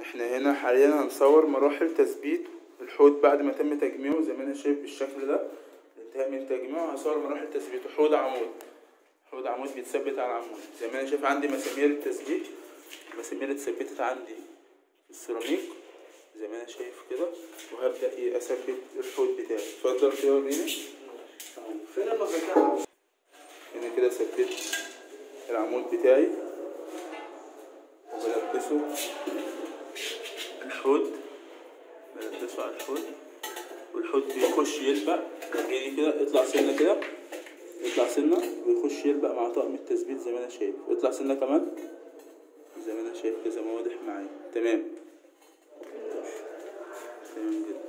احنا هنا حاليا هنصور مراحل تثبيت الحوض بعد ما تم تجميعه زي ما انا شايف بالشكل ده انتهاء من تجميعه هصور مراحل تثبيته حوض عمود حوض عمود بيتثبت على العمود زي ما انا شايف عندي مسامير التثبيت المسامير اتثبتت عندي في السيراميك زي ما انا شايف كده وهبدا ايه اثبت الحوض بتاعي اتفضل كده وريني فين المفاتيح؟ هنا كده ثبت العمود بتاعي وبلبسه الحوض بلبسه على الحوض والحوض بيخش يلبق وريني كده اطلع سنة كده يطلع سنة ويخش يلبق مع طقم التثبيت زي ما انا شايف اطلع سنة كمان زي ما انا شايف كده زي ما واضح معايا تمام تمام جدا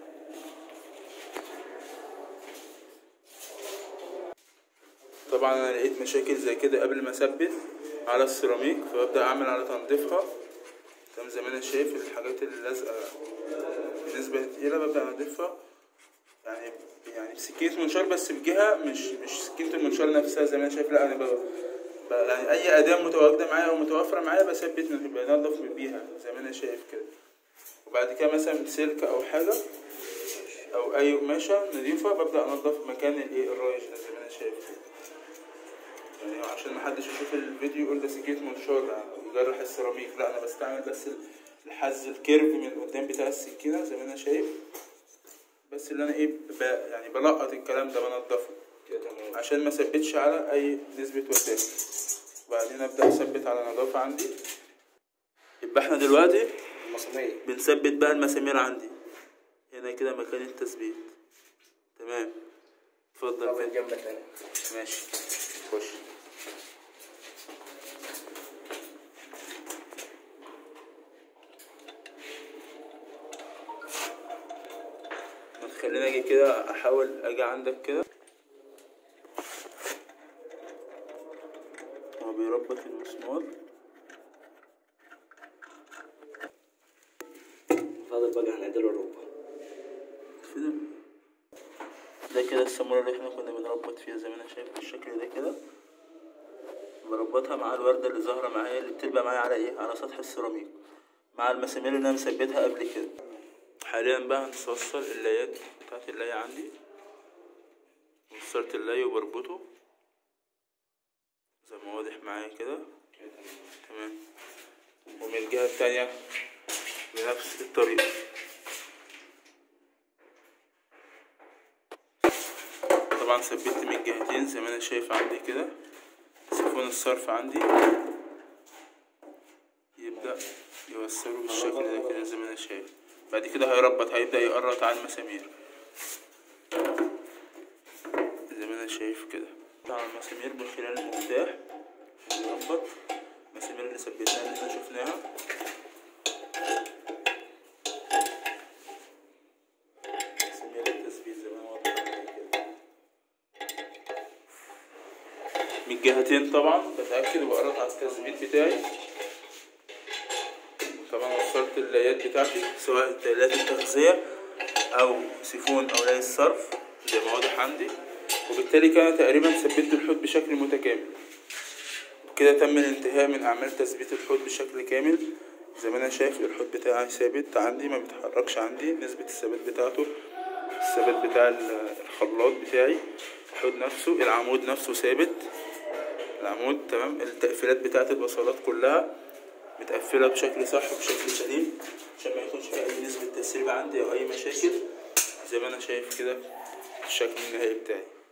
طبعا انا لقيت مشاكل زي كده قبل ما اثبت على السيراميك فببدا اعمل على تنظيفها تمام زي ما انا شايف الحاجات اللي لازقه بنسبه تقيله ببدا انضفها يعني يعني بسكينه منشار بس بجهه مش مش سكينه المنشار نفسها زي ما انا شايف لا انا ب- ب- يعني اي اداه متواجده معايا او متوفره معايا بثبت من بنضف بيها زي ما انا شايف كده وبعد كده مثلا سلك او حاجه او اي قماشه نضيفه ببدا انضف مكان الايه الرايش ده زي ما انا شايف كده يعني عشان محدش يشوف الفيديو يقول ده سكيت منشار يجرح السيراميك لا انا بستعمل بس الحز الكيرف من قدام بتاع السكينه زي ما انا شايف بس اللي انا ايه ب... يعني بلقط الكلام ده بنضفه كده تمام عشان ما ثبتش على اي نسبه وساخه وبعدين ابدا اثبت على نظافه عندي يبقى احنا دلوقتي المسامير بنثبت بقى المسامير عندي هنا كده مكان التثبيت تمام اتفضل طب فين الجنب التاني ماشي خش ما تخليني اجي كده احاول اجي عندك كده هو بيربط المسمار فاضل بقى هنعدله الركبة كده ده كده السمورة اللي احنا كنا بنربط فيها زي ما انا شايف بالشكل ده كده بربطها مع الوردة اللي ظاهرة معايا اللي بتبقى معايا على ايه على سطح السيراميك مع المسامير اللي انا مثبتها قبل كده حاليا بقى هنوصل اللايات بتاعت اللاية عندي وصلت اللاي وبربطه زي ما واضح معايا كده تمام ومن الجهة التانية بنفس الطريقة طبعا ثبت من الجهتين زي ما انا شايف عندي كده سيفون الصرف عندي يبدأ يوصله بالشكل ده كده زي ما انا شايف بعد كده هيربط هيبدأ يقرط على المسامير زي ما انا شايف كده على المسامير من خلال المفتاح يربط المسامير اللي ثبتناها اللي احنا شفناها مسامير التثبيت زي ما انا واضح عليها كده من الجهتين طبعا بتأكد وبقرط على التثبيت بتاعي طبعا وصلت اللايات بتاعتي سواء لايات التغذية أو سيفون أو لاي الصرف زي ما واضح عندي وبالتالي كان تقريبا ثبت الحوض بشكل متكامل كده تم الانتهاء من أعمال تثبيت الحوض بشكل كامل زي ما أنا شايف الحوض بتاعي ثابت عندي ما بيتحركش عندي نسبة الثبات بتاعته الثبات بتاع ال- الخلاط بتاعي الحوض نفسه العمود نفسه ثابت العمود تمام التقفيلات بتاعت البصلات كلها متقفلة بشكل صح وبشكل سليم عشان ما يكونش في أي نسبة تسريب عندي أو أي مشاكل زي ما أنا شايف كده الشكل النهائي بتاعي